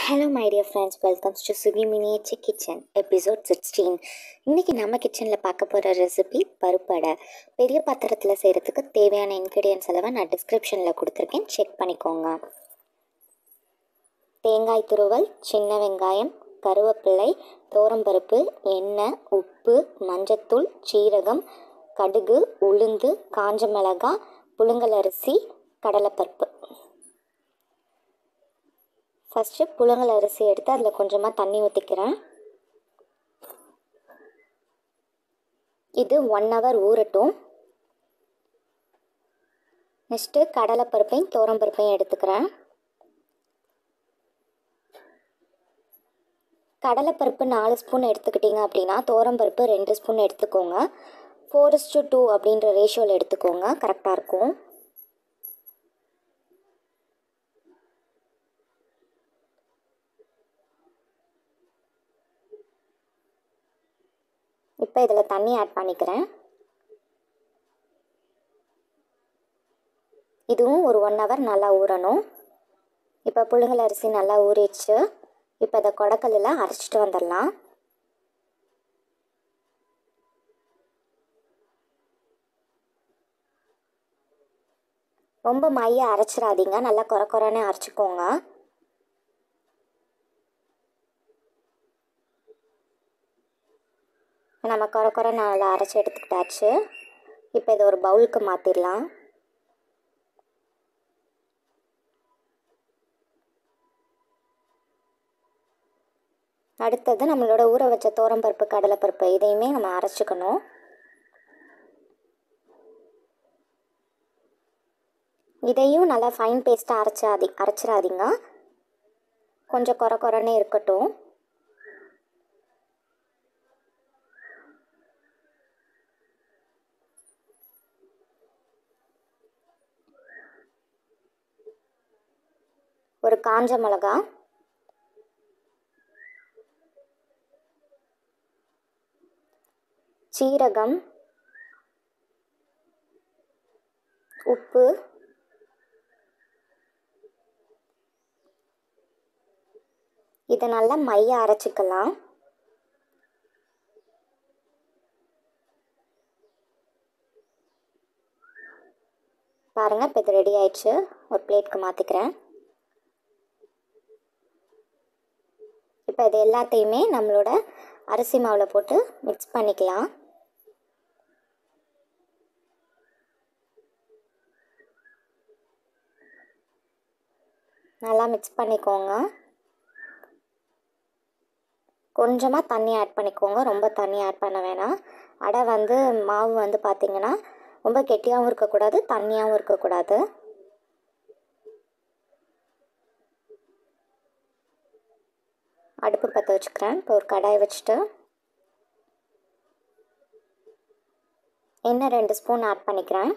hello my dear friends welcomes to Suki miniature kitchen episode sixteen இன்றைக்கி நம்ம கிச்சனில் பார்க்க போகிற ரெசிபி பருப்படை பெரிய பாத்திரத்தில் செய்கிறதுக்கு தேவையான இன்க்ரீடியன்ஸ் எல்லாம் நான் டிஸ்கிரிப்ஷனில் கொடுத்துருக்கேன் செக் பண்ணிக்கோங்க தேங்காய் துருவல் சின்ன வெங்காயம் கருவேப்பிள்ளை தோரம்பருப்பு எண்ணெய் உப்பு மஞ்சத்தூள் சீரகம் கடுகு உளுந்து காஞ்ச மிளகாய் புழுங்கல் அரிசி கடலைப்பருப்பு ஃபஸ்ட்டு புழுங்கல் அரிசி எடுத்து அதில் கொஞ்சமாக தண்ணி ஊற்றிக்கிறேன் இது ஒன் ஹவர் ஊறட்டும் நெக்ஸ்ட்டு கடலைப்பருப்பையும் தோரம்பருப்பையும் எடுத்துக்கிறேன் கடலைப்பருப்பு நாலு ஸ்பூன் எடுத்துக்கிட்டிங்க அப்படின்னா தோரம்பருப்பு ரெண்டு ஸ்பூன் எடுத்துக்கோங்க ஃபோர் டு டூ அப்படின்ற ரேஷியோவில் எடுத்துக்கோங்க கரெக்டாக இருக்கும் இப்போ இதில் தண்ணி ஆட் பண்ணிக்கிறேன் இதுவும் ஒரு ஒன் ஹவர் நல்லா ஊறணும் இப்போ புழுங்கல் அரிசி நல்லா ஊறிடுச்சு இப்போ இதை கொடக்கல்லில் அரைச்சிட்டு வந்துடலாம் ரொம்ப மைய அரைச்சிடாதீங்க நல்லா குறை குறைன்னு அரைச்சிக்கோங்க நம்ம குறை குறை நல்லா அரைச்சி எடுத்துக்கிட்டாச்சு இப்போ இதை ஒரு பவுலுக்கு மாற்றிடலாம் அடுத்தது நம்மளோட ஊற வச்ச தோரம்பருப்பு கடலைப்பருப்பு இதையுமே நம்ம அரைச்சிக்கணும் இதையும் நல்லா ஃபைன் பேஸ்ட்டாக அரைச்சாதி அரைச்சிடாதீங்க கொஞ்சம் குறை குறைன்னே இருக்கட்டும் ஒரு காஞ்ச மிளகா சீரகம் உப்பு இதை நல்லா மைய அரைச்சிக்கலாம் பாருங்கள் இப்போ இது ரெடி ஆயிடுச்சு ஒரு பிளேட்க்கு மாற்றிக்கிறேன் இப்போ இது எல்லாத்தையுமே நம்மளோட அரிசி மாவில் போட்டு மிக்ஸ் பண்ணிக்கலாம் நல்லா மிக்ஸ் பண்ணிக்கோங்க கொஞ்சமாக தண்ணி ஆட் பண்ணிக்கோங்க ரொம்ப தண்ணி ஆட் பண்ண வேணாம் அடை வந்து மாவு வந்து பார்த்திங்கன்னா ரொம்ப கெட்டியாகவும் இருக்கக்கூடாது தண்ணியாகவும் இருக்கக்கூடாது அடுப்பு பற்ற வச்சுக்கிறேன் இப்போ ஒரு கடாய் வச்சுட்டு எண்ணெய் ரெண்டு ஸ்பூன் ஆட் பண்ணிக்கிறேன்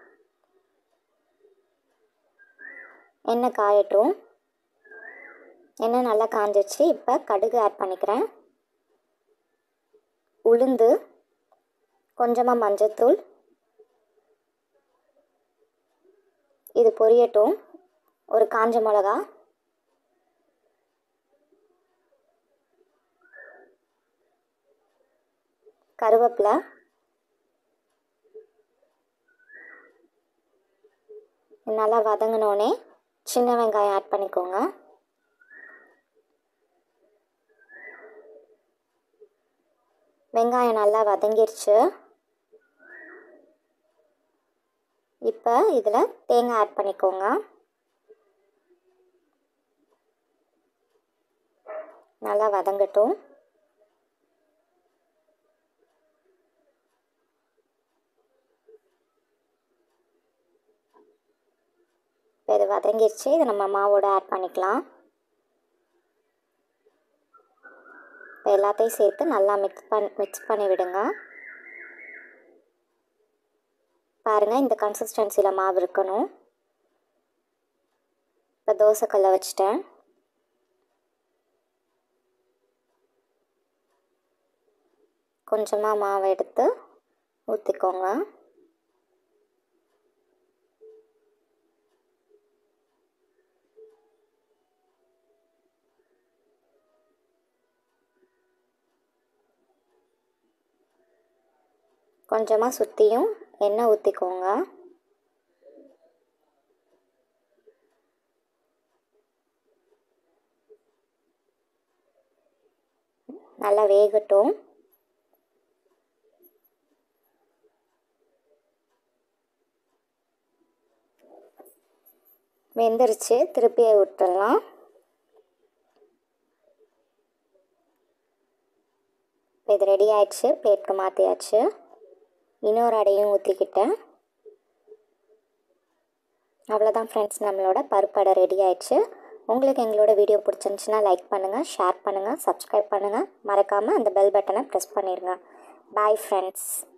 எண்ணெய் காயட்டும் எண்ணெய் நல்லா காஞ்சிச்சு இப்போ கடுகு ஆட் பண்ணிக்கிறேன் உளுந்து கொஞ்சமாக மஞ்சத்தூள் இது பொரியட்டும் ஒரு காஞ்ச மிளகா கருவேப்பிலை நல்லா வதங்கினோடனே சின்ன வெங்காயம் ஆட் பண்ணிக்கோங்க வெங்காயம் நல்லா வதங்கிருச்சு இப்போ இதில் தேங்காய் ஆட் பண்ணிக்கோங்க நல்லா வதங்கட்டும் இப்போ இது வதங்கிருச்சு இதை நம்ம மாவோட ஆட் பண்ணிக்கலாம் இப்போ எல்லாத்தையும் சேர்த்து நல்லா மிக்ஸ் பண் மிக்ஸ் பண்ணி விடுங்க பாருங்கள் இந்த கன்சிஸ்டன்சியில் மாவு இருக்கணும் இப்போ தோசைக்கல்லை வச்சுட்டேன் கொஞ்சமாக மாவு எடுத்து ஊற்றிக்கோங்க கொஞ்சமாக சுற்றியும் எண்ணெய் ஊற்றிக்கோங்க நல்லா வேகட்டும் வெந்துருச்சு திருப்பியை விட்டுடலாம் இப்போ இது ரெடி ஆயிடுச்சு பிளேட்க்கு மாற்றியாச்சு இன்னொரு அடையும் ஊற்றிக்கிட்டேன் அவ்வளோதான் ஃப்ரெண்ட்ஸ் நம்மளோட பருப்படை ரெடி ஆயிடுச்சு உங்களுக்கு எங்களோட வீடியோ பிடிச்சிருந்துச்சுன்னா லைக் பண்ணுங்கள் ஷேர் பண்ணுங்கள் சப்ஸ்கிரைப் பண்ணுங்கள் மறக்காமல் அந்த பெல் பட்டனை ப்ரெஸ் பண்ணிடுங்க பாய் ஃப்ரெண்ட்ஸ்